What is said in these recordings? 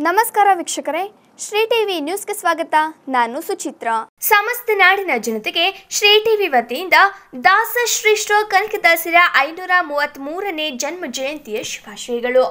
ನಮಸ್ಕಾರ ವೀಕ್ಷಕರೇ ಶ್ರೀ ಟಿವಿ ನ್ಯೂಸ್ಗೆ ಸ್ವಾಗತ ನಾನು ಸುಚಿತ್ರ ಸಮಸ್ತ ನಾಡಿನ ಜನತೆಗೆ ಶ್ರೀ ಟಿವಿ ವತಿಯಿಂದ ದಾಸ ಶ್ರೇಷ್ಠ ಕನಕದಾಸರ ಐನೂರ ಮೂವತ್ತ್ ಮೂರನೇ ಜನ್ಮ ಜಯಂತಿಯ ಶುಭಾಶಯಗಳು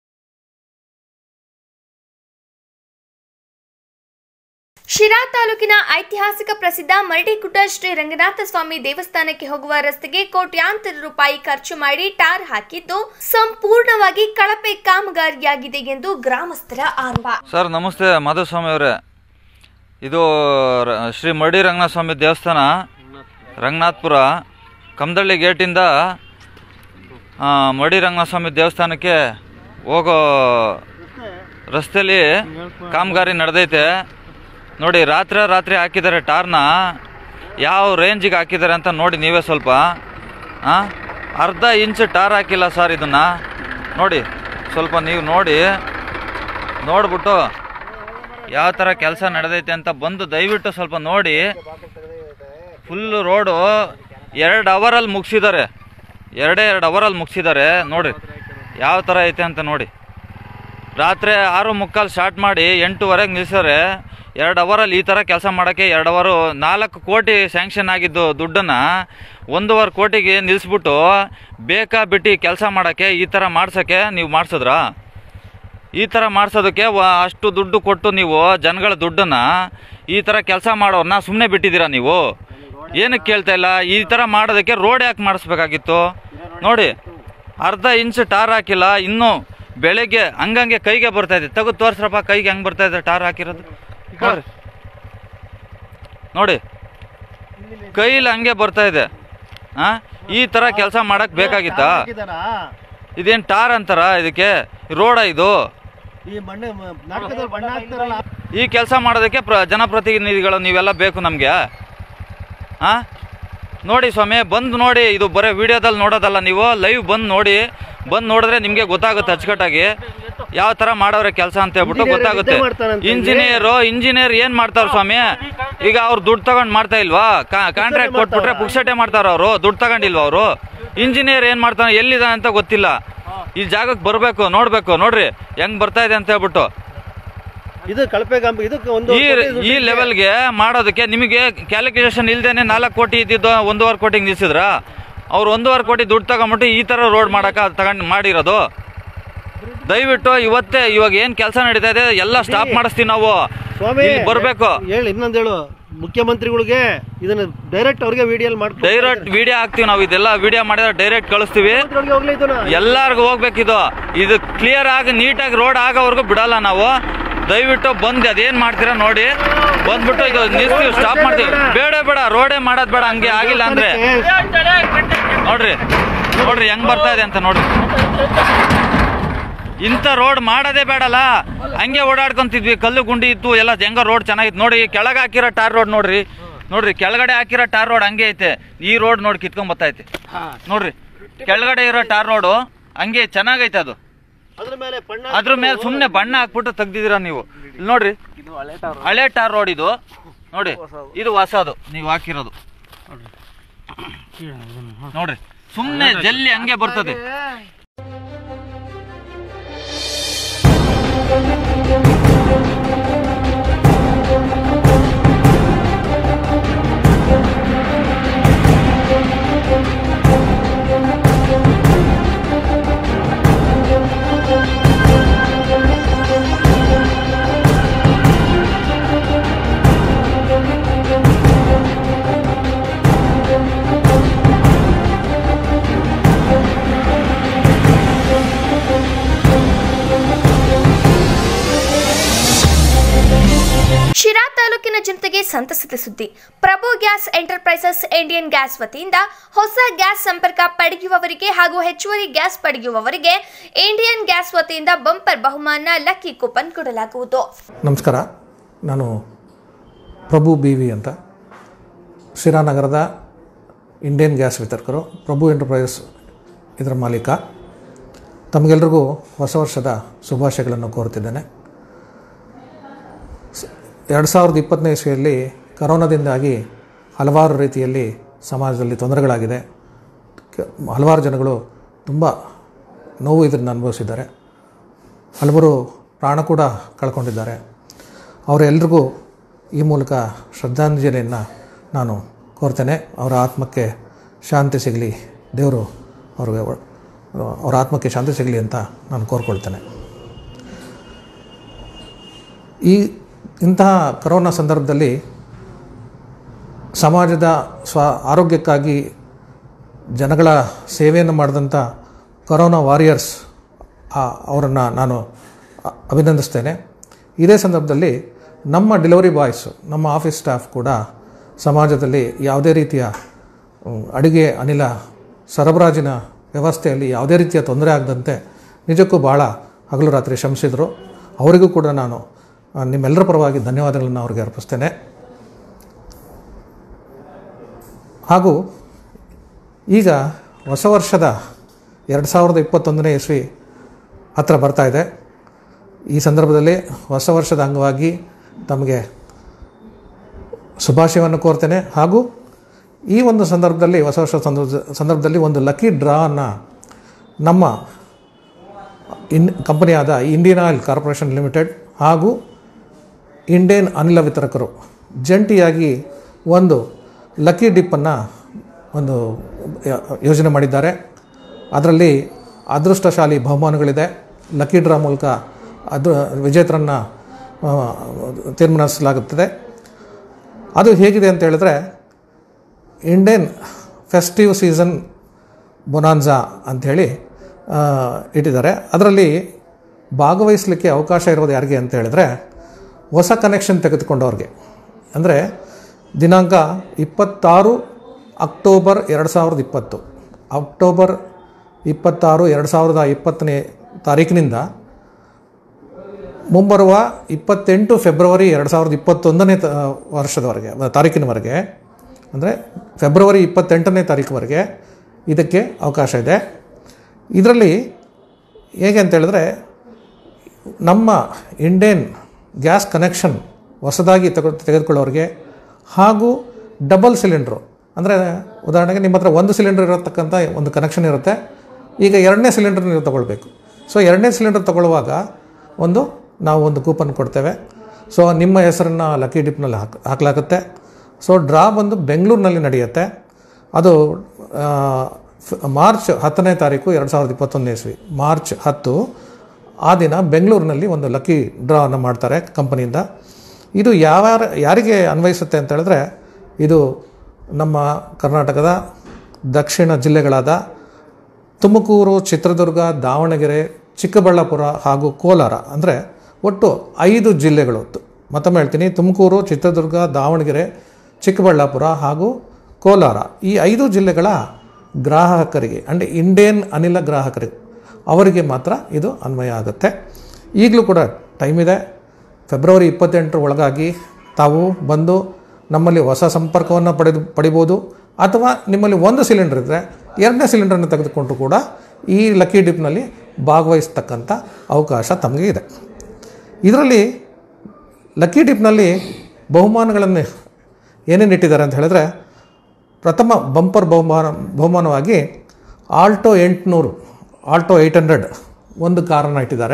ಶಿರಾ ತಾಲೂಕಿನ ಐತಿಹಾಸಿಕ ಪ್ರಸಿದ್ಧ ಮರಡಿಗುಡ್ಡ ಶ್ರೀ ರಂಗನಾಥ ಸ್ವಾಮಿ ದೇವಸ್ಥಾನಕ್ಕೆ ಹೋಗುವ ರಸ್ತೆಗೆ ಕೋಟ್ಯಾಂತರ ರೂಪಾಯಿ ಖರ್ಚು ಮಾಡಿ ಟಾರ್ ಹಾಕಿದ್ದು ಸಂಪೂರ್ಣವಾಗಿ ಕಳಪೆ ಕಾಮಗಾರಿಯಾಗಿದೆ ಎಂದು ಗ್ರಾಮಸ್ಥರ ಆರೋಪ ಸರ್ ನಮಸ್ತೆ ಮಾಧುಸ್ವಾಮಿ ಅವರೇ ಇದು ರ- ಶ್ರೀ ಮರಡಿ ರಂಗನಾಥ ಸ್ವಾಮಿ ದೇವಸ್ಥಾನ ರಂಗನಾಥ್ಪುರ ಕಮದಳ್ಳಿ ಗೇಟಿಂದ ಆ, ಮರಡಿ ರಂಗನಾಥ ಸ್ವಾಮಿ ದೇವಸ್ಥಾನಕ್ಕೆ ಹೋಗೋ ರಸ್ತೆಯಲ್ಲಿ ಕಾಮಗಾರಿ ನಡೆದೈತೆ ನೋಡಿ ರಾತ್ರಿ ರಾತ್ರಿ ಹಾಕಿದ್ದಾರೆ ಟಾರ್ನ ಯಾವ ರೇಂಜಿಗೆ ಹಾಕಿದ್ದಾರೆ ಅಂತ ನೋಡಿ ನೀವೇ ಸ್ವಲ್ಪ ಆ? ಅರ್ಧ ಇಂಚ್ ಟಾರ್ ಹಾಕಿಲ್ಲ ಸರ್ ಇದನ್ನು ನೋಡಿ ಸ್ವಲ್ಪ ನೀವು ನೋಡಿ ನೋಡ್ಬಿಟ್ಟು ಯಾವ ಥರ ಕೆಲಸ ನಡೆದೈತೆ ಅಂತ ಬಂದು ದಯವಿಟ್ಟು ಸ್ವಲ್ಪ ನೋಡಿ ಫುಲ್ಲು ರೋಡು ಎರಡು ಅವರಲ್ಲಿ ಮುಗಿಸಿದ್ದಾರೆ ಎರಡೇ ಎರಡು ಅವರಲ್ಲಿ ಮುಗಿಸಿದ್ದಾರೆ ನೋಡಿ ಯಾವ ಥರ ಐತೆ ಅಂತ ನೋಡಿ ರಾತ್ರಿ ಆರು ಮುಕ್ಕಾಲು ಸ್ಟಾರ್ಟ್ ಮಾಡಿ ಎಂಟೂವರೆಗೆ ನಿಲ್ಸಿದ್ರೆ ಎರಡು ಅವರಲ್ಲಿ ಈ ಥರ ಕೆಲಸ ಮಾಡೋಕ್ಕೆ ಎರಡು ಅವರು ನಾಲ್ಕು ಕೋಟಿ ಸ್ಯಾಂಕ್ಷನ್ ಆಗಿದ್ದು ದುಡ್ಡನ್ನು ಒಂದೂವರೆ ಕೋಟಿಗೆ ನಿಲ್ಲಿಸ್ಬಿಟ್ಟು ಬೇಕಾ ಬಿಟ್ಟು ಕೆಲಸ ಮಾಡೋಕ್ಕೆ ಈ ಥರ ಮಾಡ್ಸೋಕ್ಕೆ ನೀವು ಮಾಡಿಸಿದ್ರಾ ಈ ಥರ ಮಾಡಿಸೋದಕ್ಕೆ ಅಷ್ಟು ದುಡ್ಡು ಕೊಟ್ಟು ನೀವು ಜನಗಳ ದುಡ್ಡನ್ನು ಈ ಥರ ಕೆಲಸ ಮಾಡೋರನ್ನ ಸುಮ್ಮನೆ ಬಿಟ್ಟಿದ್ದೀರಾ ನೀವು ಏನಕ್ಕೆ ಕೇಳ್ತಾ ಇಲ್ಲ ಈ ಥರ ಮಾಡೋದಕ್ಕೆ ರೋಡ್ ಯಾಕೆ ಮಾಡಿಸ್ಬೇಕಾಗಿತ್ತು ನೋಡಿ ಅರ್ಧ ಇಂಚ್ ಟಾರ್ ಹಾಕಿಲ್ಲ ಇನ್ನೂ ಬೆಳಗ್ಗೆ ಹಂಗಂಗೆ ಕೈಗೆ ಬರ್ತಾ ಇದೆ ತೆಗೆದು ತೋರಿಸ್ರಪ್ಪ ಕೈಗೆ ಹೆಂಗೆ ಬರ್ತಾ ಇದೆ ಟಾರ್ ಹಾಕಿರೋದು ನೋಡ್ರಿ ನೋಡಿ ಕೈಲಿ ಹಂಗೆ ಬರ್ತಾ ಇದೆ ಆ ಈ ಥರ ಕೆಲಸ ಮಾಡಕ್ ಬೇಕಾಗಿತ್ತಾ ಇದೇನು ಟಾರ್ ಅಂತಾರ ಇದಕ್ಕೆ ರೋಡ ಇದು ಈ ಮಣ್ಣು ಮ- ನಾಟಕದಲ್ಲಿ ಬಣ್ಣ ಹಾಕ್ತಾರಲ್ಲ ಈ ಕೆಲಸ ಮಾಡೋದಕ್ಕೆ ಪ್ರ ಜನಪ್ರತಿನಿಧಿಗಳು ನೀವೆಲ್ಲ ಬೇಕು ನಮಗೆ ಹಾಂ ನೋಡಿ ಸ್ವಾಮಿ ಬಂದು ನೋಡಿ ಇದು ಬರೀ ವಿಡಿಯೋದಲ್ಲಿ ನೋಡೋದಲ್ಲ ನೀವು ಲೈವ್ ಬಂದು ನೋಡಿ ಬಂದು ನೋಡಿದ್ರೆ ನಿಮಗೆ ಗೊತ್ತಾಗುತ್ತೆ ಅಚ್ಚುಕಟ್ಟಾಗಿ ಯಾವ ಥರ ಮಾಡೋರೆ ಕೆಲಸ ಅಂತ ಹೇಳ್ಬಿಟ್ಟು Engineer ಗೊತ್ತಾಗುತ್ತೆ ಇದ್ದೇ ಮಾಡ್ತಾನಂತೆ ಇಲ್ಲಿ. ಇಂಜಿನಿಯರು ಇಂಜಿನಿಯರ್ ಏನು ಮಾಡ್ತಾರೆ ಸ್ವಾಮಿ ಈಗ ಅವ್ರು ದುಡ್ಡು ತಗೊಂಡು ಮಾಡ್ತಾ ಇಲ್ವಾ ಕಾಂಟ್ರಾಕ್ಟ್ ಕೊಟ್ಬಿಟ್ರೆ ಪುಕ್ಸಟೆ ಮಾಡ್ತಾರ ಅವರು ದುಡ್ಡು ತಗೊಂಡಿಲ್ವಾ ಅವರು ಇಂಜಿನಿಯರ್ ಏನು ಮಾಡ್ತಾನೆ ಎಲ್ಲಿದ್ದಾನೆ ಅಂತ ಗೊತ್ತಿಲ್ಲ ಈ ಜಾಗಕ್ಕೆ ಬರಬೇಕು ನೋಡಬೇಕು ನೋಡ್ರಿ ಹೆಂಗ್ ಬರ್ತಾ ಇದೆ ಅಂತ ಹೇಳ್ಬಿಟ್ಟು ಇದು ಕಳಪೆ ಗಂಬ ಇದಕ್ಕೆ ಒಂದು ಈ ಈ ಲೆವೆಲ್ಗೆ ಮಾಡೋದಕ್ಕೆ ನಿಮಗೆ ಕ್ಯಾಲ್ಕುಲೇಷನ್ ಇಲ್ದೇನೆ ನಾಲ್ಕು ಕೋಟಿ ಇದ್ದಿದ್ದು ಒಂದೂವರೆ ಕೋಟಿಗೆ ನಿಲ್ಸಿದ್ರ ಅವ್ರು ಒಂದೂವರೆ ಕೋಟಿ ದುಡ್ಡು ತಗೊಂಬಿಟ್ಟು ಈ ಥರ ರೋಡ್ ಮಾಡಕ ತಗೊಂಡು ಮಾಡಿರೋದು ದಯವಿಟ್ಟು ಇವತ್ತೇ ಇವಾಗ ಏನು ಕೆಲಸ ನಡೀತಾ ಇದೆ ಎಲ್ಲ ಸ್ಟಾಪ್ ಮಾಡಿಸ್ತೀವಿ ನಾವು ಸ್ವಾಮಿ ಇಲ್ಲಿ ಬರಬೇಕು ಹೇಳಿ ಇನ್ನೊಂದು ಹೇಳು ಮುಖ್ಯಮಂತ್ರಿಗಳಿಗೆ ಇದನ್ನ ಡೈರೆಕ್ಟ್ ಅವ್ರಿಗೆ ವಿಡಿಯೋ ಮಾಡಿ ಡೈರೆಕ್ಟ್ ವಿಡಿಯೋ ಹಾಕ್ತೀವಿ ನಾವು ಇದೆಲ್ಲ ವಿಡಿಯೋ ಮಾಡಿದ್ರೆ ಡೈರೆಕ್ಟ್ ಕಳಿಸ್ತೀವಿ ಹೋಗ್ಲಿ ಇದನ್ನ ಎಲ್ಲಾರ್ಗು ಹೋಗ್ಬೇಕಿದು ಇದು ಕ್ಲಿಯರ್ ಆಗಿ ನೀಟಾಗಿ ರೋಡ್ ಆಗೋವರೆಗೂ ಬಿಡಲ್ಲ ನಾವು ದಯವಿಟ್ಟು ಬಂದು ಅದೇನ್ ಮಾಡ್ತೀರಾ ನೋಡಿ ಬಂದ್ಬಿಟ್ಟು ಇದು ನಿಲ್ಸ್ತೀವಿ ಸ್ಟಾಪ್ ಮಾಡ್ತೀವಿ ಬೇಡ ಬೇಡ ರೋಡೇ ಮಾಡೋದ್ ಬೇಡ ಹಂಗೆ ಆಗಿಲ್ಲ ಅಂದ್ರೆ ನೋಡ್ರಿ ನೋಡ್ರಿ ಹೆಂಗ್ ಬರ್ತಾ ಇದೆ ಅಂತ ನೋಡ್ರಿ ಇಂಥ ರೋಡ್ ಮಾಡೋದೇ ಬೇಡಲ್ಲ ಹಂಗೆ ಓಡಾಡ್ಕೊಂತಿದ್ವಿ ಕಲ್ಲು ಗುಂಡಿ ಇತ್ತು ಎಲ್ಲ ಹೆಂಗ ರೋಡ್ ಚೆನ್ನಾಗಿತ್ತು ನೋಡಿ ಕೆಳಗೆ ಹಾಕಿರೋ ಟಾರ್ ರೋಡ್ ನೋಡ್ರಿ ನೋಡ್ರಿ ಕೆಳಗಡೆ ಹಾಕಿರೋ ಟಾರ್ ರೋಡ್ ಹಂಗೆ ಐತೆ ಈ ರೋಡ್ ನೋಡಿ ಕಿತ್ಕೊಂಡ್ ಬರ್ತೈತೆ ನೋಡ್ರಿ ಕೆಳಗಡೆ ಇರೋ ಟಾರ್ ರೋಡು ಹಂಗೆ ಚೆನ್ನಾಗೈತೆ ಅದು ಅದ್ರ ಮೇಲೆ ಬಣ್ಣ ಅದ್ರ ಮೇಲೆ ಸುಮ್ಮನೆ ಬಣ್ಣ ಹಾಕ್ಬಿಟ್ಟು ತೆಗ್ದಿದ್ದೀರಾ ನೀವು ಇಲ್ಲಿ ನೋಡ್ರಿ ಹಳೆ ಟಾರ್ ರೋಡ್ ಇದು ನೋಡಿ ಇದು ಹೊಸದು ನೀವು ಹಾಕಿರೋದು ನೋಡ್ರಿ ಸುಮ್ಮನೆ ಜಲ್ಲಿ ಹಂಗೆ ಬರ್ತದೆ ಶಿರಾ ತಾಲೂಕಿನ ಜನತೆಗೆ ಸಂತಸದ ಸುದ್ದಿ Prabhu gas enterprises Indian gas ವತಿಯಿಂದ ಹೊಸ ಗ್ಯಾಸ್ ಸಂಪರ್ಕ ಪಡೆಯುವವರಿಗೆ ಹಾಗೂ ಹೆಚ್ಚುವರಿ ಗ್ಯಾಸ್ ಪಡೆಯುವವರಿಗೆ ಇಂಡಿಯನ್ ಗ್ಯಾಸ್ ವತಿಯಿಂದ ಬಂಪರ್ ಬಹುಮಾನ ಲಕ್ಕಿ ಕೂಪನ್ ಕೊಡಲಾಗುವುದು ನಮಸ್ಕಾರ ನಾನು ಪ್ರಭು ಬಿ ವಿ ಅಂತ ಶಿರಾನಗರದ ಇಂಡಿಯನ್ ಗ್ಯಾಸ್ ವಿತರಕರು ಪ್ರಭು ಎಂಟರ್ಪ್ರೈಸಸ್ ಇದರ ಮಾಲೀಕ ತಮಗೆಲ್ರಿಗೂ ಹೊಸ ವರ್ಷದ ಶುಭಾಶಯಗಳನ್ನು ಕೋರುತ್ತಿದ್ದೇನೆ ಎರಡು ಸಾವಿರದ ಇಪ್ಪತ್ತನೇ ಇಸ್ವಿಯಲ್ಲಿ ಕರೋನಾದಿಂದಾಗಿ ಹಲವಾರು ರೀತಿಯಲ್ಲಿ ಸಮಾಜದಲ್ಲಿ ತೊಂದರೆಗಳಾಗಿದೆ ಕ- ಹಲವಾರು ಜನಗಳು ತುಂಬ ನೋವು ಇದನ್ನು ಅನುಭವಿಸಿದ್ದಾರೆ ಹಲವರು ಪ್ರಾಣ ಕೂಡ ಕಳ್ಕೊಂಡಿದ್ದಾರೆ ಅವರೆಲ್ರಿಗೂ ಈ ಮೂಲಕ ಶ್ರದ್ಧಾಂಜಲಿಯನ್ನು ನಾನು ಕೋರ್ತೇನೆ ಅವರ ಆತ್ಮಕ್ಕೆ ಶಾಂತಿ ಸಿಗಲಿ ದೇವರು ಅವ್ರಿಗೆ ಒ- ಅವರ ಆತ್ಮಕ್ಕೆ ಶಾಂತಿ ಸಿಗಲಿ ಅಂತ ನಾನು ಕೋರ್ಕೊಳ್ತೇನೆ ಈ ಇಂತಹ ಕರೋನಾ ಸಂದರ್ಭದಲ್ಲಿ ಸಮಾಜದ ಸ್ವ ಆರೋಗ್ಯಕ್ಕಾಗಿ ಜನಗಳ ಸೇವೆಯನ್ನು ಮಾಡಿದಂಥ ಕೊರೋನಾ ವಾರಿಯರ್ಸ್ ಅವರನ್ನು ನಾನು ಅ- ಅಭಿನಂದಿಸ್ತೇನೆ ಇದೇ ಸಂದರ್ಭದಲ್ಲಿ ನಮ್ಮ ಡೆಲಿವರಿ ಬಾಯ್ಸು ನಮ್ಮ ಆಫೀಸ್ ಸ್ಟಾಫ್ ಕೂಡ ಸಮಾಜದಲ್ಲಿ ಯಾವುದೇ ರೀತಿಯ ಮ್, ಅಡುಗೆ ಅನಿಲ ಸರಬರಾಜಿನ ವ್ಯವಸ್ಥೆಯಲ್ಲಿ ಯಾವುದೇ ರೀತಿಯ ತೊಂದರೆ ಆಗದಂತೆ ನಿಜಕ್ಕೂ ಭಾಳ ಹಗಲು ರಾತ್ರಿ ಶ್ರಮಿಸಿದರು ಅವರಿಗೂ ಕೂಡ ನಾನು ಆ, ನಿಮ್ಮೆಲ್ಲರ ಪರವಾಗಿ ಧನ್ಯವಾದಗಳನ್ನು ಅವರಿಗೆ ಅರ್ಪಿಸ್ತೇನೆ ಹಾಗೂ ಈಗ ಹೊಸ ವರ್ಷದ ಎರಡು ಸಾವಿರದ ಇಪ್ಪತ್ತೊಂದನೇ ಇಸ್ವಿ ಹತ್ರ ಬರ್ತಾ ಇದೆ ಈ ಸಂದರ್ಭದಲ್ಲಿ ಹೊಸ ವರ್ಷದ ಅಂಗವಾಗಿ ತಮಗೆ ಶುಭಾಶಯವನ್ನು ಕೋರ್ತೇನೆ ಹಾಗೂ ಈ ಒಂದು ಸಂದರ್ಭದಲ್ಲಿ ಹೊಸ ವರ್ಷ ಸಂದರ್ಭ ಸಂದರ್ಭದಲ್ಲಿ ಒಂದು ಲಕ್ಕಿ ಡ್ರಾವನ್ನು ನಮ್ಮ ಇನ್ ಕಂಪನಿಯಾದ ಇಂಡಿಯನ್ ಆಯಿಲ್ ಕಾರ್ಪೊರೇಷನ್ ಲಿಮಿಟೆಡ್ ಹಾಗೂ ಇಂಡಿಯನ್ ಅನಿಲ ವಿತರಕರು ಜಂಟಿಯಾಗಿ ಒಂದು ಲಕ್ಕಿ ಡಿಪ್ಪನ್ನು ಒಂದು ಯ- ಯೋಜನೆ ಮಾಡಿದ್ದಾರೆ ಅದರಲ್ಲಿ ಅದೃಷ್ಟಶಾಲಿ ಬಹುಮಾನಗಳಿದೆ ಲಕ್ಕಿ ಡ್ರಾ ಮೂಲಕ ಅದು ವಿಜೇತರನ್ನು ಆ, ತೀರ್ಮಾನಿಸಲಾಗುತ್ತದೆ ಅದು ಹೇಗಿದೆ ಅಂತ ಹೇಳಿದ್ರೆ ಇಂಡಿಯನ್ ಫೆಸ್ಟಿವ್ ಸೀಸನ್ ಬೊನಾನ್ಸಾ ಅಂಥೇಳಿ ಆ, ಇಟ್ಟಿದ್ದಾರೆ ಅದರಲ್ಲಿ ಭಾಗವಹಿಸಲಿಕ್ಕೆ ಅವಕಾಶ ಇರೋದು ಯಾರಿಗೆ ಅಂತ ಹೇಳಿದ್ರೆ ಹೊಸ ಕನೆಕ್ಷನ್ ತೆಗೆದುಕೊಂಡವ್ರಿಗೆ ಅಂದರೆ ದಿನಾಂಕ ಇಪ್ಪತ್ತಾರು ಅಕ್ಟೋಬರ್ ಎರಡು ಸಾವಿರದ ಇಪ್ಪತ್ತು ಅಕ್ಟೋಬರ್ ಇಪ್ಪತ್ತಾರು ಎರಡು ಸಾವಿರದ ಇಪ್ಪತ್ತನೇ ತಾರೀಕಿನಿಂದ ಮುಂಬರುವ ಇಪ್ಪತ್ತೆಂಟು ಫೆಬ್ರವರಿ ಎರಡು ಸಾವಿರದ ಇಪ್ಪತ್ತೊಂದನೇ ತ ವರ್ಷದವರೆಗೆ ತಾರೀಕಿನವರೆಗೆ ಅಂದರೆ ಫೆಬ್ರವರಿ ಇಪ್ಪತ್ತೆಂಟನೇ ತಾರೀಕುವರೆಗೆ ಇದಕ್ಕೆ ಅವಕಾಶ ಇದೆ ಇದರಲ್ಲಿ ಹೇಗೆ ಅಂತ ಹೇಳಿದ್ರೆ ನಮ್ಮ ಇಂಡಿಯನ್ ಗ್ಯಾಸ್ ಕನೆಕ್ಷನ್ ಹೊಸದಾಗಿ ತೆಗೆ ತೆಗೆದುಕೊಳ್ಳೋರಿಗೆ ಹಾಗೂ ಡಬಲ್ ಸಿಲಿಂಡ್ರು ಅಂದರೆ ಉದಾಹರಣೆಗೆ ನಿಮ್ಮ ಹತ್ರ ಒಂದು ಸಿಲಿಂಡರ್ ಇರತಕ್ಕಂಥ ಒಂದು ಕನೆಕ್ಷನ್ ಇರುತ್ತೆ ಈಗ ಎರಡನೇ ಸಿಲಿಂಡರ್ ನೀವು ತೊಗೊಳ್ಬೇಕು ಸೊ ಎರಡನೇ ಸಿಲಿಂಡರ್ ತೊಗೊಳ್ಳುವಾಗ ಒಂದು ನಾವು ಒಂದು ಕೂಪನ್ ಕೊಡ್ತೇವೆ ಸೊ ನಿಮ್ಮ ಹೆಸರನ್ನು ಲಕ್ಕಿ ಡಿಪ್ನಲ್ಲಿ ಹಾಕ್ ಹಾಕಲಾಗುತ್ತೆ ಸೊ ಡ್ರಾ ಬಂದು ಬೆಂಗಳೂರಿನಲ್ಲಿ ನಡೆಯುತ್ತೆ ಅದು ಆ, ಫ್- ಮಾರ್ಚ್ ಹತ್ತನೇ ತಾರೀಕು ಎರಡು ಸಾವಿರದ ಇಪ್ಪತ್ತೊಂದನೇ ಇಸ್ವಿ ಮಾರ್ಚ್ ಹತ್ತು ಆ ದಿನ ಬೆಂಗಳೂರಿನಲ್ಲಿ ಒಂದು ಲಕ್ಕಿ ಡ್ರಾವನ್ನು ಮಾಡ್ತಾರೆ ಕಂಪನಿಯಿಂದ ಇದು ಯಾವ ಯಾರಿಗೆ ಅನ್ವಯಿಸುತ್ತೆ ಅಂತ ಹೇಳಿದ್ರೆ ಇದು ನಮ್ಮ ಕರ್ನಾಟಕದ ದಕ್ಷಿಣ ಜಿಲ್ಲೆಗಳಾದ ತುಮಕೂರು ಚಿತ್ರದುರ್ಗ ದಾವಣಗೆರೆ ಚಿಕ್ಕಬಳ್ಳಾಪುರ ಹಾಗೂ ಕೋಲಾರ ಅಂದರೆ ಒಟ್ಟು ಐದು ಜಿಲ್ಲೆಗಳು ತು- ಮತ್ತೊಮ್ಮೆ ಹೇಳ್ತೀನಿ ತುಮಕೂರು ಚಿತ್ರದುರ್ಗ ದಾವಣಗೆರೆ ಚಿಕ್ಕಬಳ್ಳಾಪುರ ಹಾಗೂ ಕೋಲಾರ ಈ ಐದು ಜಿಲ್ಲೆಗಳ ಗ್ರಾಹಕರಿಗೆ ಅಂದರೆ ಇಂಡಿಯನ್ ಅನಿಲ ಗ್ರಾಹಕರಿಗೆ ಅವರಿಗೆ ಮಾತ್ರ ಇದು ಅನ್ವಯ ಆಗುತ್ತೆ ಈಗಲೂ ಕೂಡ ಟೈಮ್ ಇದೆ ಫೆಬ್ರವರಿ ಇಪ್ಪತ್ತೆಂಟರ ಒಳಗಾಗಿ ತಾವು ಬಂದು ನಮ್ಮಲ್ಲಿ ಹೊಸ ಸಂಪರ್ಕವನ್ನು ಪಡೆದು ಪಡಿಬೋದು ಅಥವಾ ನಿಮ್ಮಲ್ಲಿ ಒಂದು ಸಿಲಿಂಡರ್ ಇದ್ದರೆ ಎರಡನೇ ಸಿಲಿಂಡರ್ನ ತೆಗೆದುಕೊಂಡು ಕೂಡ ಈ ಲಕ್ಕಿ ಡಿಪ್ನಲ್ಲಿ ಭಾಗವಹಿಸ್ತಕ್ಕಂಥ ಅವಕಾಶ ತಮಗೆ ಇದೆ ಇದರಲ್ಲಿ ಲಕ್ಕಿ ಡಿಪ್ನಲ್ಲಿ ಬಹುಮಾನಗಳನ್ನು ಏನೇನು ಇಟ್ಟಿದ್ದಾರೆ ಅಂತ ಹೇಳಿದ್ರೆ ಪ್ರಥಮ ಬಂಪರ್ ಬಹುಮಾನ ಬಹುಮಾನವಾಗಿ ಆಲ್ಟೋ ಎಂಟುನೂರು ಆಲ್ಟೋ ಏಯ್ಟ್ ಹಂಡ್ರೆಡ್ ಒಂದು ಕಾರನ್ನು ಇಟ್ಟಿದ್ದಾರೆ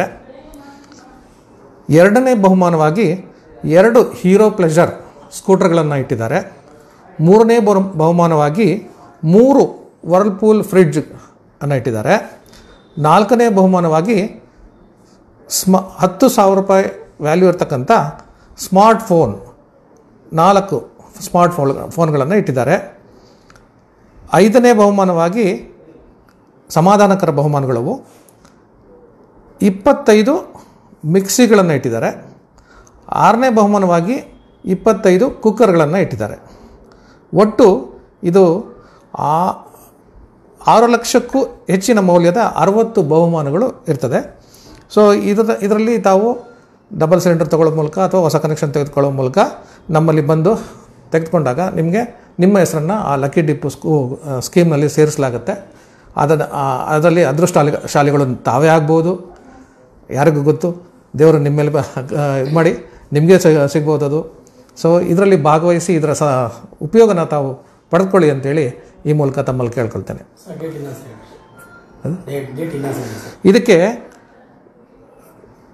ಎರಡನೇ ಬಹುಮಾನವಾಗಿ ಎರಡು ಹೀರೋ ಪ್ಲೆಷರ್ ಸ್ಕೂಟರ್ಗಳನ್ನು ಇಟ್ಟಿದ್ದಾರೆ ಮೂರನೇ ಬಹು- ಬಹುಮಾನವಾಗಿ ಮೂರು ವರ್ಲ್ಪೂಲ್ ಫ್ರಿಡ್ಜ್ ಅನ್ನು ಇಟ್ಟಿದ್ದಾರೆ ನಾಲ್ಕನೇ ಬಹುಮಾನವಾಗಿ ಸ್ಮ ಹತ್ತು ಸಾವಿರ ರೂಪಾಯಿ ವ್ಯಾಲ್ಯೂ ಇರ್ತಕ್ಕಂಥ ಸ್ಮಾರ್ಟ್ ಫೋನ್ ನಾಲ್ಕು ಸ್ಮಾರ್ಟ್ ಫೋನ್ ಫೋನ್ಗಳನ್ನು ಇಟ್ಟಿದ್ದಾರೆ ಐದನೇ ಬಹುಮಾನವಾಗಿ ಸಮಾಧಾನಕರ ಬಹುಮಾನಗಳವು ಇಪ್ಪತ್ತೈದು ಮಿಕ್ಸಿಗಳನ್ನು ಇಟ್ಟಿದ್ದಾರೆ ಆರನೇ ಬಹುಮಾನವಾಗಿ ಇಪ್ಪತ್ತೈದು ಕುಕ್ಕರ್ಗಳನ್ನು ಇಟ್ಟಿದ್ದಾರೆ ಒಟ್ಟು ಇದು ಆ ಆರು ಲಕ್ಷಕ್ಕೂ ಹೆಚ್ಚಿನ ಮೌಲ್ಯದ ಅರವತ್ತು ಬಹುಮಾನಗಳು ಇರ್ತದೆ ಸೊ ಇದರ ಇದರಲ್ಲಿ ತಾವು ಡಬಲ್ ಸಿಲಿಂಡರ್ ತಗೊಳ್ಳೋ ಮೂಲಕ ಅಥವಾ ಹೊಸ ಕನೆಕ್ಷನ್ ತೆಗೆದುಕೊಳ್ಳೋ ಮೂಲಕ ನಮ್ಮಲ್ಲಿ ಬಂದು ತೆಗೆದುಕೊಂಡಾಗ ನಿಮಗೆ ನಿಮ್ಮ ಹೆಸರನ್ನು ಆ ಲಕ್ಕಿ ಡಿಪ್ಪು ಸ್ಕೂ ಸ್ಕೀಮ್ನಲ್ಲಿ ಸೇರಿಸಲಾಗುತ್ತೆ ಅದನ್ನು ಅದರಲ್ಲಿ ಅದೃಷ್ಟಾಲಿ ಶಾಲೆಗಳು ತಾವೇ ಆಗ್ಬೋದು ಯಾರಿಗೂ ಗೊತ್ತು ದೇವರು ನಿಮ್ಮ ಮೇಲೆ ಇದು ಮಾಡಿ ನಿಮಗೆ ಸಿಗ್ಬೋದು ಅದು ಸೊ ಇದರಲ್ಲಿ ಭಾಗವಹಿಸಿ ಇದರ ಸ ಉಪಯೋಗನ ತಾವು ಪಡೆದುಕೊಳ್ಳಿ ಅಂತೇಳಿ ಈ ಮೂಲಕ ತಮ್ಮಲ್ಲಿ ಕೇಳ್ಕೊಳ್ತೇನೆ ಇದಕ್ಕೆ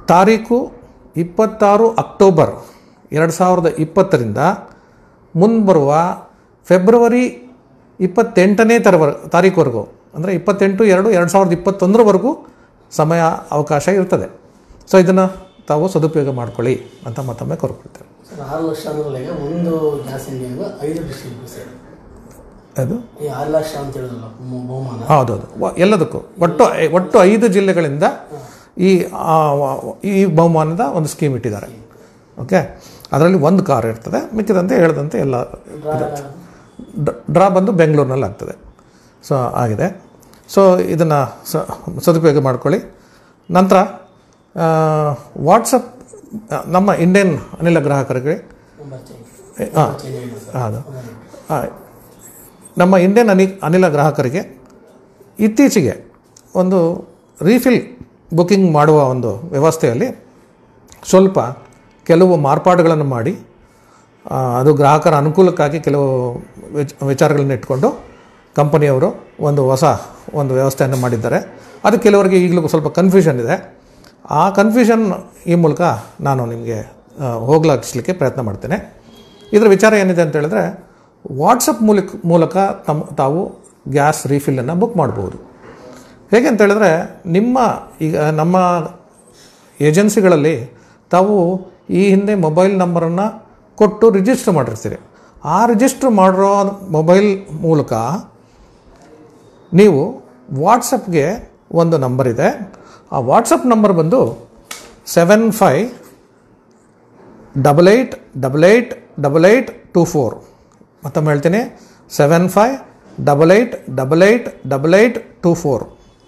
ತಾರೀಕು ಇಪ್ಪತ್ತಾರು ಅಕ್ಟೋಬರ್ ಎರಡು ಸಾವಿರದ ಇಪ್ಪತ್ತರಿಂದ ಮುಂಬರುವ ಫೆಬ್ರವರಿ ಇಪ್ಪತ್ತೆಂಟನೇ ತರವರ್ ತಾರೀಕುವರೆಗೂ ಅಂದರೆ ಇಪ್ಪತ್ತೆಂಟು ಎರಡು ಎರಡು ಸಾವಿರದ ಇಪ್ಪತ್ತೊಂದರವರೆಗೂ ಸಮಯ ಅವಕಾಶ ಇರ್ತದೆ ಸೊ ಇದನ್ನು ತಾವು ಸದುಪಯೋಗ ಮಾಡ್ಕೊಳ್ಳಿ ಅಂತ ಮತ್ತೊಮ್ಮೆ ಕೋರ್ಕೊಳ್ತೇವೆ ಸರ್ ಆರು ಲಕ್ಷ ಅಂದ್ರೆ ಒಂದು ಗ್ಯಾಸ್ ಇಂಡಿಯಾಗ ಐದು ಡಿಸ್ಟ್ರಿಕ್ಟ್ ಸರ್ ಅದು ಈ ಆರು ಲಕ್ಷ ಅಂತ ಹೇಳಿದ್ರಲ್ಲ ಮು- ಬಹುಮಾನ ಹೌದೌದು ವ- ಎಲ್ಲದಕ್ಕೂ ಒಟ್ಟು ಐ- ಒಟ್ಟು ಐದು ಜಿಲ್ಲೆಗಳಿಂದ ಈ ಆ, ವ- ಈ ಬಹುಮಾನದ ಒಂದು ಸ್ಕೀಮ್ ಇಟ್ಟಿದ್ದಾರೆ ಓಕೆ ಅದರಲ್ಲಿ ಒಂದು ಕಾರ್ ಇರ್ತದೆ ಮಿಕ್ಕಿದಂತೆ ಹೇಳ್ದಂತೆ ಎಲ್ಲ ಡ- ಡ್ರಾ ಬಂದು ಬೆಂಗಳೂರಿನಲ್ಲಿ ಆಗ್ತದೆ ಸೊ ಆಗಿದೆ ಸೊ ಇದನ್ನು ಸ ಸದುಪಯೋಗ ಮಾಡ್ಕೊಳ್ಳಿ ನಂತರ ವಾಟ್ಸಪ್ ನಮ್ಮ ಇಂಡಿಯನ್ ಅನಿಲ ಗ್ರಾಹಕರಿಗೆ ನಂಬರ್ ಚೇಂಜ್ ಹಾಂ ಚೇಂಜ್ ಆಗಿದೆ ಸರ್ ಹೌದು ಆ, ನಮ್ಮ ಇಂಡಿಯನ್ ಅನಿ ಅನಿಲ ಗ್ರಾಹಕರಿಗೆ ಇತ್ತೀಚೆಗೆ ಒಂದು ರೀಫಿಲ್ ಬುಕಿಂಗ್ ಮಾಡುವ ಒಂದು ವ್ಯವಸ್ಥೆಯಲ್ಲಿ ಸ್ವಲ್ಪ ಕೆಲವು ಮಾರ್ಪಾಡುಗಳನ್ನು ಮಾಡಿ ಆ, ಅದು ಗ್ರಾಹಕರ ಅನುಕೂಲಕ್ಕಾಗಿ ಕೆಲವು ವಿಚ ವಿಚಾರಗಳನ್ನು ಇಟ್ಕೊಂಡು ಕಂಪನಿಯವರು ಒಂದು ಹೊಸ ಒಂದು ವ್ಯವಸ್ಥೆಯನ್ನು ಮಾಡಿದ್ದಾರೆ ಅದು ಕೆಲವರಿಗೆ ಈಗಲೂ ಸ್ವಲ್ಪ ಕನ್ಫ್ಯೂಷನ್ ಇದೆ ಆ ಕನ್ಫ್ಯೂಷನ್ ಈ ಮೂಲಕ ನಾನು ನಿಮಗೆ ಆ, ಹೋಗ್ಲಾಡಿಸ್ಲಿಕ್ಕೆ ಪ್ರಯತ್ನ ಮಾಡ್ತೇನೆ ಇದರ ವಿಚಾರ ಏನಿದೆ ಅಂತ ಹೇಳಿದ್ರೆ ವಾಟ್ಸಪ್ ಮೂಲಕ ಮೂಲಕ ತಮ್ಮ ತಾವು ಗ್ಯಾಸ್ ರೀಫಿಲ್ಲನ್ನು ಬುಕ್ ಮಾಡ್ಬೋದು ಹೇಗೆ ಅಂತ ಹೇಳಿದ್ರೆ ನಿಮ್ಮ ಈಗ ನಮ್ಮ ಏಜೆನ್ಸಿಗಳಲ್ಲಿ ತಾವು ಈ ಹಿಂದೆ ಮೊಬೈಲ್ ನಂಬರನ್ನು ಕೊಟ್ಟು ರಿಜಿಸ್ಟರ್ ಮಾಡಿರ್ತೀರಿ ಆ ರಿಜಿಸ್ಟರ್ ಮಾಡಿರೋ ಮೊಬೈಲ್ ಮೂಲಕ ನೀವು ವಾಟ್ಸಪ್ಗೆ ಒಂದು ನಂಬರ್ ಇದೆ ಆ ವಾಟ್ಸಪ್ ನಂಬರ್ ಬಂದು seven five double eight double eight double eight two four ಮತ್ತೊಮ್ಮೆ ಹೇಳ್ತೀನಿ seven five double eight double eight double eight two four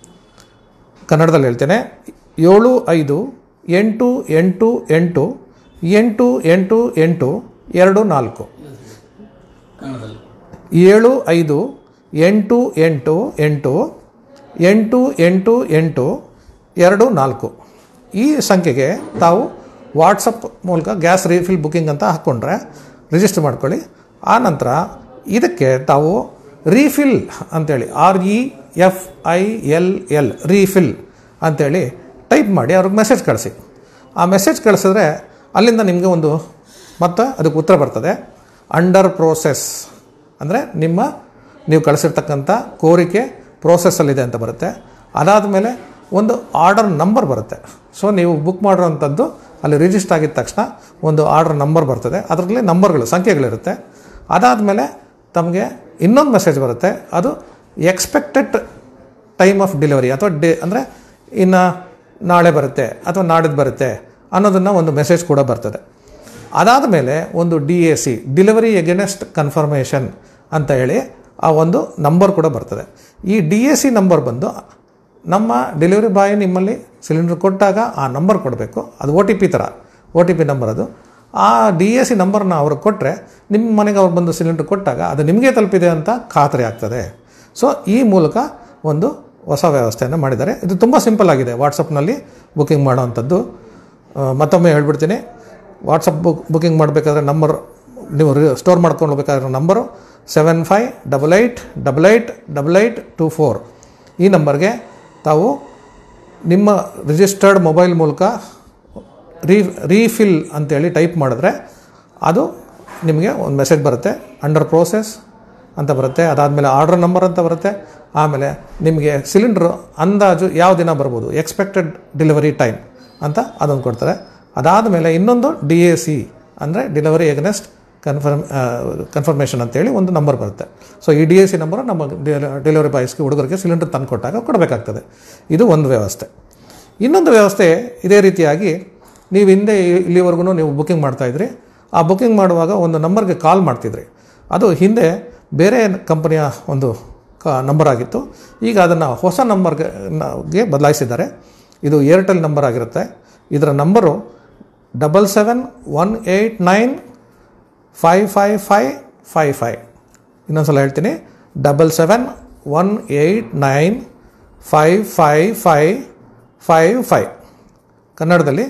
ಕನ್ನಡದಲ್ಲಿ ಹೇಳ್ತೇನೆ ಏಳು ಐದು ಎಂಟು ಎಂಟು ಎಂಟು ಎಂಟು ಎಂಟು ಎಂಟು ಎರಡು ನಾಲ್ಕು ಕನ್ನಡದಲ್ಲಿ ಏಳು ಐದು ಎಂಟು ಎಂಟು ಎಂಟು ಎಂಟು ಎಂಟು ಎಂಟು ಎರಡು ನಾಲ್ಕು ಈ ಸಂಖ್ಯೆಗೆ ತಾವು ವಾಟ್ಸಪ್ ಮೂಲಕ ಗ್ಯಾಸ್ ರೀಫಿಲ್ ಬುಕಿಂಗ್ ಅಂತ ಹಾಕ್ಕೊಂಡ್ರೆ ರಿಜಿಸ್ಟರ್ ಮಾಡ್ಕೊಳ್ಳಿ ಆ ನಂತರ ಇದಕ್ಕೆ ತಾವು ರೀಫಿಲ್ ಅಂತೇಳಿ R E F I L L refill ಅಂತೇಳಿ ಟೈಪ್ ಮಾಡಿ ಅವ್ರಿಗೆ ಮೆಸೇಜ್ ಕಳಿಸಿ ಆ ಮೆಸೇಜ್ ಕಳಿಸಿದ್ರೆ ಅಲ್ಲಿಂದ ನಿಮಗೆ ಒಂದು ಮತ್ತು ಅದಕ್ಕೆ ಉತ್ತರ ಬರ್ತದೆ ಅಂಡರ್ ಪ್ರೋಸೆಸ್ ಅಂದರೆ ನಿಮ್ಮ ನೀವು ಕಳಿಸಿರ್ತಕ್ಕಂಥ ಕೋರಿಕೆ ಪ್ರೋಸೆಸ್ಸಲ್ಲಿದೆ ಅಂತ ಬರುತ್ತೆ ಅದಾದ ಮೇಲೆ ಒಂದು ಆರ್ಡರ್ ನಂಬರ್ ಬರುತ್ತೆ ಸೊ ನೀವು ಬುಕ್ ಮಾಡಿರೋವಂಥದ್ದು ಅಲ್ಲಿ ರಿಜಿಸ್ಟರ್ ಆಗಿದ ತಕ್ಷಣ ಒಂದು ಆರ್ಡರ್ ನಂಬರ್ ಬರ್ತದೆ ಅದರಲ್ಲಿ ನಂಬರ್ಗಳು ಸಂಖ್ಯೆಗಳಿರುತ್ತೆ ಅದಾದಮೇಲೆ ತಮಗೆ ಇನ್ನೊಂದು ಮೆಸೇಜ್ ಬರುತ್ತೆ ಅದು ಎಕ್ಸ್ಪೆಕ್ಟೆಡ್ ಟೈಮ್ ಆಫ್ ಡೆಲಿವರಿ ಅಥವಾ ಡೇ ಅಂದರೆ ಇನ್ನು ನಾಳೆ ಬರುತ್ತೆ ಅಥವಾ ನಾಡಿದ್ದು ಬರುತ್ತೆ ಅನ್ನೋದನ್ನು ಒಂದು ಮೆಸೇಜ್ ಕೂಡ ಬರ್ತದೆ ಅದಾದ ಮೇಲೆ ಒಂದು D A C delivery against confirmation ಅಂತ ಹೇಳಿ ಆ ಒಂದು ನಂಬರ್ ಕೂಡ ಬರ್ತದೆ ಈ ಡಿ ಎ ಸಿ ನಂಬರ್ ಬಂದು ನಮ್ಮ ಡೆಲಿವರಿ ಬಾಯ್ ನಿಮ್ಮಲ್ಲಿ ಸಿಲಿಂಡರ್ ಕೊಟ್ಟಾಗ ಆ ನಂಬರ್ ಕೊಡಬೇಕು ಅದು ಒ ಟಿ ಪಿ ಥರ ಒ ಟಿ ಪಿ ನಂಬರ್ ಅದು ಆ ಡಿ ಎ ಸಿ ನಂಬರ್ನ ಅವ್ರಿಗೆ ಕೊಟ್ಟರೆ ನಿಮ್ಮ ಮನೆಗೆ ಅವ್ರು ಬಂದು ಸಿಲಿಂಡರ್ ಕೊಟ್ಟಾಗ ಅದು ನಿಮಗೆ ತಲುಪಿದೆ ಅಂತ ಖಾತರಿ ಆಗ್ತದೆ ಸೊ ಈ ಮೂಲಕ ಒಂದು ಹೊಸ ವ್ಯವಸ್ಥೆಯನ್ನು ಮಾಡಿದ್ದಾರೆ ಇದು ತುಂಬ ಸಿಂಪಲ್ ಆಗಿದೆ ವಾಟ್ಸಪ್ನಲ್ಲಿ ಬುಕಿಂಗ್ ಮಾಡೋವಂಥದ್ದು ಆ, ಮತ್ತೊಮ್ಮೆ ಹೇಳ್ಬಿಡ್ತೀನಿ ವಾಟ್ಸಪ್ ಬುಕ್ ಬುಕಿಂಗ್ ಮಾಡಬೇಕಾದ್ರೆ ನಂಬರ್ ನೀವು ಸ್ಟೋರ್ ಮಾಡ್ಕೊಂಡು ಹೋಗ್ಬೇಕಾದ್ರೆ number seven five double eight double eight double eight two four ಈ ನಂಬರ್ಗೆ ತಾವು ನಿಮ್ಮ ರಿಜಿಸ್ಟರ್ಡ್ ಮೊಬೈಲ್ ಮೂಲಕ ರೀ ರೀಫಿಲ್ ಅಂತೇಳಿ ಟೈಪ್ ಮಾಡಿದ್ರೆ ಅದು ನಿಮಗೆ ಒಂದು ಮೆಸೇಜ್ ಬರುತ್ತೆ ಅಂಡರ್ ಪ್ರೋಸೆಸ್ ಅಂತ ಬರುತ್ತೆ ಅದಾದಮೇಲೆ ಆರ್ಡರ್ ನಂಬರ್ ಅಂತ ಬರುತ್ತೆ ಆಮೇಲೆ ನಿಮಗೆ ಸಿಲಿಂಡ್ರು ಅಂದಾಜು ಯಾವ ದಿನ ಬರ್ಬೋದು ಎಕ್ಸ್ಪೆಕ್ಟೆಡ್ ಡೆಲಿವರಿ ಟೈಮ್ ಅಂತ ಅದೊಂದು ಕೊಡ್ತಾರೆ ಅದಾದ ಮೇಲೆ ಇನ್ನೊಂದು ಡಿ ಎ ಸಿ ಅಂದರೆ ಡೆಲಿವರಿ ಎಗನೆಸ್ಟ್ ಕನ್ಫರ್ಮ್ ಕನ್ಫರ್ಮೇಷನ್ ಅಂತೇಳಿ ಒಂದು ನಂಬರ್ ಬರುತ್ತೆ ಸೊ ಈ ಡಿ ಎ ಸಿ ನಂಬರು ನಮ್ಮ ಡೆಲಿವರಿ ಬಾಯ್ಸ್ಗೆ ಹುಡುಗರಿಗೆ ಸಿಲಿಂಡರ್ ತಂದು ಕೊಟ್ಟಾಗ ಕೊಡಬೇಕಾಗ್ತದೆ ಇದು ಒಂದು ವ್ಯವಸ್ಥೆ ಇನ್ನೊಂದು ವ್ಯವಸ್ಥೆ ಇದೇ ರೀತಿಯಾಗಿ ನೀವು ಹಿಂದೆ ಇಲ್ಲಿವರೆಗೂ ನೀವು ಬುಕಿಂಗ್ ಮಾಡ್ತಾಯಿದ್ರಿ ಆ ಬುಕಿಂಗ್ ಮಾಡುವಾಗ ಒಂದು ನಂಬರ್ಗೆ ಕಾಲ್ ಮಾಡ್ತಿದ್ರಿ ಅದು ಹಿಂದೆ ಬೇರೆ ಕಂಪನಿಯ ಒಂದು ಕ ನಂಬರ್ ಆಗಿತ್ತು ಈಗ ಅದನ್ನು ಹೊಸ ನಂಬರ್ಗೆ ಗೆ ಬದಲಾಯಿಸಿದ್ದಾರೆ ಇದು ಏರ್ಟೆಲ್ ನಂಬರ್ ಆಗಿರುತ್ತೆ ಇದರ number double seven one eight nine five five five five five ಇನ್ನೊಂದು ಸಲ ಹೇಳ್ತೀನಿ double seven one eight nine five five five five five ಕನ್ನಡದಲ್ಲಿ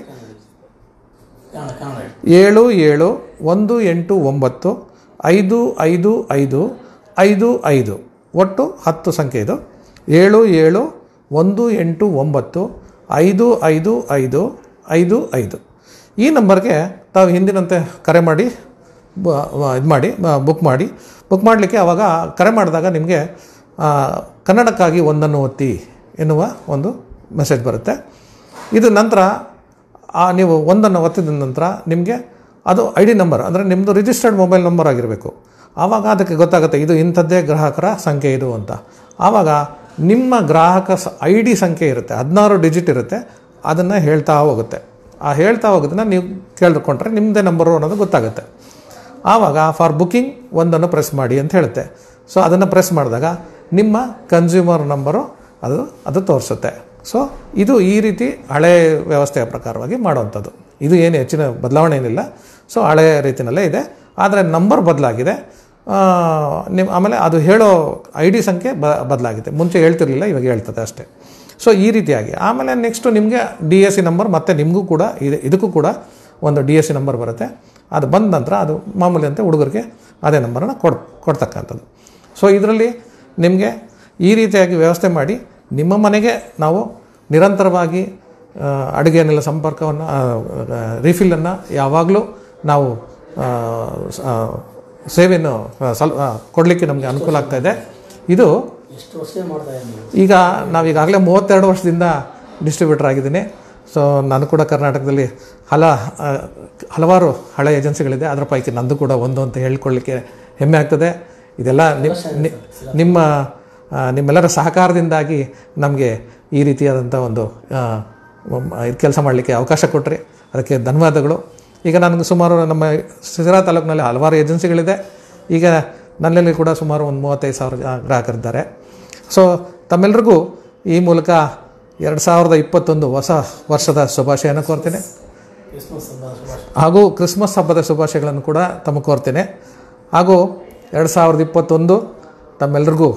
ಕನ್ನಡ ಕನ್ನಡ ಏಳು ಏಳು ಒಂದು ಎಂಟು ಒಂಬತ್ತು ಐದು ಐದು ಐದು ಐದು ಐದು ಒಟ್ಟು ಹತ್ತು ಸಂಖ್ಯೆ ಇದು ಏಳು ಏಳು ಒಂದು ಎಂಟು ಒಂಬತ್ತು ಐದು ಐದು ಐದು ಐದು ಐದು ಈ ನಂಬರ್ಗೆ ತಾವು ಹಿಂದಿನಂತೆ ಕರೆ ಮಾಡಿ ಇದು ಮಾಡಿ ಬುಕ್ ಮಾಡಿ ಬುಕ್ ಮಾಡಲಿಕ್ಕೆ ಆವಾಗ ಕರೆ ಮಾಡಿದಾಗ ನಿಮಗೆ ಆ, ಕನ್ನಡಕ್ಕಾಗಿ ಒಂದನ್ನು ಒತ್ತಿ ಎನ್ನುವ ಒಂದು ಮೆಸೇಜ್ ಬರುತ್ತೆ ಇದು ನಂತರ ಆ ನೀವು ಒಂದನ್ನು ಒತ್ತಿದ ನಂತರ ನಿಮಗೆ ಅದು ಐ ಡಿ ನಂಬರ್ ಅಂದರೆ ನಿಮ್ಮದು ರಿಜಿಸ್ಟರ್ಡ್ ಮೊಬೈಲ್ ನಂಬರ್ ಆಗಿರಬೇಕು ಆವಾಗ ಅದಕ್ಕೆ ಗೊತ್ತಾಗುತ್ತೆ ಇದು ಇಂಥದ್ದೇ ಗ್ರಾಹಕರ ಸಂಖ್ಯೆ ಇದು ಅಂತ ಆವಾಗ ನಿಮ್ಮ ಗ್ರಾಹಕ ಸ ಐ ಡಿ ಸಂಖ್ಯೆ ಇರುತ್ತೆ ಹದಿನಾರು ಡಿಜಿಟ್ ಇರುತ್ತೆ ಅದನ್ನು ಹೇಳ್ತಾ ಹೋಗುತ್ತೆ ಆ ಹೇಳ್ತಾ ಹೋಗೋದನ್ನ ನೀವು ಕೇಳಿಕೊಂಡ್ರೆ ನಿಮ್ಮದೇ ನಂಬರು ಅನ್ನೋದು ಗೊತ್ತಾಗುತ್ತೆ ಆವಾಗ ಫಾರ್ ಬುಕ್ಕಿಂಗ್ ಒಂದನ್ನು ಪ್ರೆಸ್ ಮಾಡಿ ಅಂತ ಹೇಳುತ್ತೆ ಸೊ ಅದನ್ನು ಪ್ರೆಸ್ ಮಾಡಿದಾಗ ನಿಮ್ಮ ಕನ್ಸ್ಯೂಮರ್ ನಂಬರು ಅದು ಅದು ತೋರಿಸುತ್ತೆ ಸೊ ಇದು ಈ ರೀತಿ ಹಳೆ ವ್ಯವಸ್ಥೆಯ ಪ್ರಕಾರವಾಗಿ ಮಾಡುವಂಥದ್ದು ಇದು ಏನು ಹೆಚ್ಚಿನ ಬದಲಾವಣೆ ಏನಿಲ್ಲ ಸೊ ಹಳೆ ರೀತಿಯಲ್ಲೇ ಇದೆ ಆದರೆ ನಂಬರ್ ಬದಲಾಗಿದೆ ನಿಮ್ಮ ಆಮೇಲೆ ಅದು ಹೇಳೋ ಐ ಡಿ ಸಂಖ್ಯೆ ಬ ಬದಲಾಗಿದೆ ಮುಂಚೆ ಹೇಳ್ತಿರ್ಲಿಲ್ಲ ಇವಾಗ ಹೇಳ್ತದೆ ಅಷ್ಟೇ ಸೊ ಈ ರೀತಿಯಾಗಿ ಆಮೇಲೆ ನೆಕ್ಸ್ಟು ನಿಮಗೆ ಡಿ ಎಸ್ ಸಿ ನಂಬರ್ ಮತ್ತು ನಿಮಗೂ ಕೂಡ ಇದು ಇದಕ್ಕೂ ಕೂಡ ಒಂದು ಡಿ ಎಸ್ ಸಿ ನಂಬರ್ ಬರುತ್ತೆ ಅದು ಬಂದ ನಂತರ ಅದು ಮಾಮೂಲಿ ಅಂತ ಹುಡುಗರಿಗೆ ಅದೇ ನಂಬರನ್ನು ಕೊಡ್ ಕೊಡ್ತಕ್ಕಂಥದ್ದು ಸೊ ಇದರಲ್ಲಿ ನಿಮಗೆ ಈ ರೀತಿಯಾಗಿ ವ್ಯವಸ್ಥೆ ಮಾಡಿ ನಿಮ್ಮ ಮನೆಗೆ ನಾವು ನಿರಂತರವಾಗಿ ಆ, ಅಡುಗೆ ಅನಿಲ ಸಂಪರ್ಕವನ್ನು ರೀಫಿಲ್ಲನ್ನು ಯಾವಾಗಲೂ ನಾವು ಆ, ಸ- ಆ, ಸೇವೆಯನ್ನು ಆ, ಸ್ವಲ್ ಕೊಡಲಿಕ್ಕೆ ನಮಗೆ ಅನುಕೂಲ ಆಗ್ತಾ ಇದೆ ಇದು ಎಷ್ಟು ವರ್ಷ ಮಾಡ್ತಾ ಇದ್ದೀವಿ ಈಗ ನಾವು ಈಗಾಗಲೇ ಮೂವತ್ತೆರಡು ವರ್ಷದಿಂದ ಡಿಸ್ಟ್ರಿಬ್ಯೂಟರ್ ಆಗಿದ್ದೀನಿ ಸೊ ನಾನು ಕೂಡ ಕರ್ನಾಟಕದಲ್ಲಿ ಹಲ ಆ, ಹಲವಾರು ಹಳೆ ಏಜೆನ್ಸಿಗಳಿದೆ ಅದರ ಪೈಕಿ ನಂದು ಕೂಡ ಒಂದು ಅಂತ ಹೇಳ್ಕೊಳ್ಳಿಕ್ಕೆ ಹೆಮ್ಮೆ ಆಗ್ತದೆ ಇದೆಲ್ಲ ನಿಮ್ಮ ನಿ- ನಿಮ್ಮ ಆ, ನಿಮ್ಮೆಲ್ಲರ ಸಹಕಾರದಿಂದಾಗಿ ನಮಗೆ ಈ ರೀತಿಯಾದಂಥ ಒಂದು ಕೆಲಸ ಮಾಡಲಿಕ್ಕೆ ಅವಕಾಶ ಕೊಟ್ಟರೆ ಅದಕ್ಕೆ ಧನ್ಯವಾದಗಳು ಈಗ ನನಗೆ ಸುಮಾರು ನಮ್ಮ ಸಿರಾ ತಾಲೂಕಿನಲ್ಲಿ ಹಲವಾರು ಏಜೆನ್ಸಿಗಳಿದೆ ಈಗ ನನ್ನಲ್ಲಿ ಕೂಡ ಸುಮಾರು ಒಂದು ಮೂವತ್ತೈದು ಸಾವಿರ ಜನ ಗ್ರಾಹಕರಿದ್ದಾರೆ ಸೊ ತಮ್ಮೆಲ್ಲರಿಗೂ ಈ ಮೂಲಕ ಎರಡು ಸಾವಿರದ ಇಪ್ಪತ್ತೊಂದು ಹೊಸ ವರ್ಷದ ಶುಭಾಶಯನ ಕೋರ್ತೇನೆ ಕ್ರಿಸ್ಮಸ್ ಹಬ್ಬ ಶುಭಾಶಯ ಹಾಗೂ ಕ್ರಿಸ್ಮಸ್ ಹಬ್ಬದ ಶುಭಾಶಯಗಳನ್ನು ಕೂಡ ತಮಗೆ ಕೋರ್ತೇನೆ ಹಾಗೂ ಎರಡು ಸಾವಿರದ ಇಪ್ಪತ್ತೊಂದು ತಮ್ಮೆಲ್ಲರಿಗೂ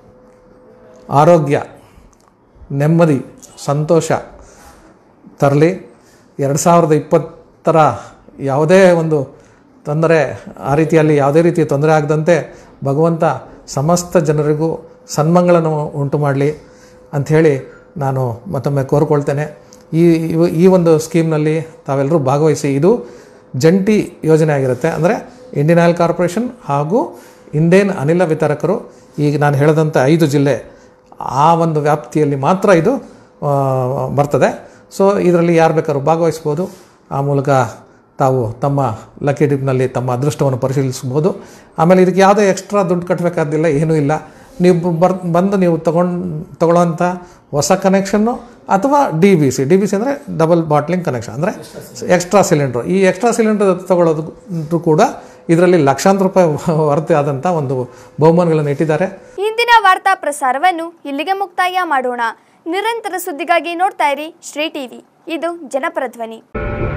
ಆರೋಗ್ಯ ನೆಮ್ಮದಿ ಸಂತೋಷ ತರಲಿ ಎರಡು ಸಾವಿರದ ಇಪ್ಪತ್ತರ ಯಾವುದೇ ಒಂದು ತೊಂದರೆ ಆ ರೀತಿಯಲ್ಲಿ ಯಾವುದೇ ರೀತಿಯ ತೊಂದರೆ ಆಗದಂತೆ ಭಗವಂತ ಸಮಸ್ತ ಜನರಿಗೂ ಸನ್ಮಂಗಳನ್ನು ಉಂಟು ಮಾಡಲಿ ಅಂಥೇಳಿ ನಾನು ಮತ್ತೊಮ್ಮೆ ಕೋರ್ಕೊಳ್ತೇನೆ ಈ ಇವ- ಈ ಒಂದು ಸ್ಕೀಮ್ನಲ್ಲಿ ತಾವೆಲ್ಲರೂ ಭಾಗವಹಿಸಿ ಇದು ಜಂಟಿ ಯೋಜನೆ ಆಗಿರುತ್ತೆ ಅಂದರೆ ಇಂಡಿಯನ್ ಆಯಿಲ್ ಕಾರ್ಪೊರೇಷನ್ ಹಾಗೂ ಇಂಡಿಯನ್ ಅನಿಲ ವಿತರಕರು ಈಗ ನಾನು ಹೇಳಿದಂಥ ಐದು ಜಿಲ್ಲೆ ಆ ಒಂದು ವ್ಯಾಪ್ತಿಯಲ್ಲಿ ಮಾತ್ರ ಇದು ಆ, ಬರ್ತದೆ ಸೊ ಇದರಲ್ಲಿ ಯಾರು ಬೇಕಾದ್ರೂ ಭಾಗವಹಿಸ್ಬೋದು ಆ ಮೂಲಕ ತಾವು ತಮ್ಮ ಲಕ್ಕಿ ಡಿಪ್ನಲ್ಲಿ ತಮ್ಮ ಅದೃಷ್ಟವನ್ನು ಪರಿಶೀಲಿಸ್ಬೋದು ಆಮೇಲೆ ಇದಕ್ಕೆ ಯಾವುದೇ ಎಕ್ಸ್ಟ್ರಾ ದುಡ್ಡು ಕಟ್ಟಬೇಕಾದಿಲ್ಲ ಏನೂ ಇಲ್ಲ ನೀವು ಬರ್ ಬಂದು ನೀವು ತಗೊಂಡು ತಗೊಳ್ಳೋಂಥ ಹೊಸ ಕನೆಕ್ಷನ್ನು ಅಥವಾ D B C D B C ಅಂದರೆ ಡಬಲ್ ಬಾಟ್ಲಿಂಗ್ ಕನೆಕ್ಷನ್ ಅಂದರೆ ಎಕ್ಸ್ಟ್ರಾ ಸಿಲಿಂಡ್ರು ಈ ಎಕ್ಸ್ಟ್ರಾ ಸಿಲಿಂಡರ್ ತಗೊಳ್ಳೋದು ಕೂಡ ಇದರಲ್ಲಿ ಲಕ್ಷಾಂತರ ರೂಪಾಯಿ ಹೊರತು ಆದಂಥ ಒಂದು ಬಹುಮಾನಗಳನ್ನು ಇಟ್ಟಿದ್ದಾರೆ ಇಂದಿನ ವಾರ್ತಾ ಪ್ರಸಾರವನ್ನು ಇಲ್ಲಿಗೆ ಮುಕ್ತಾಯ ಮಾಡೋಣ ನಿರಂತರ ಸುದ್ದಿಗಾಗಿ ನೋಡ್ತಾ ಇರಿ ಶ್ರೀ ಟಿವಿ ಇದು ಜನಪರ ಧ್ವನಿ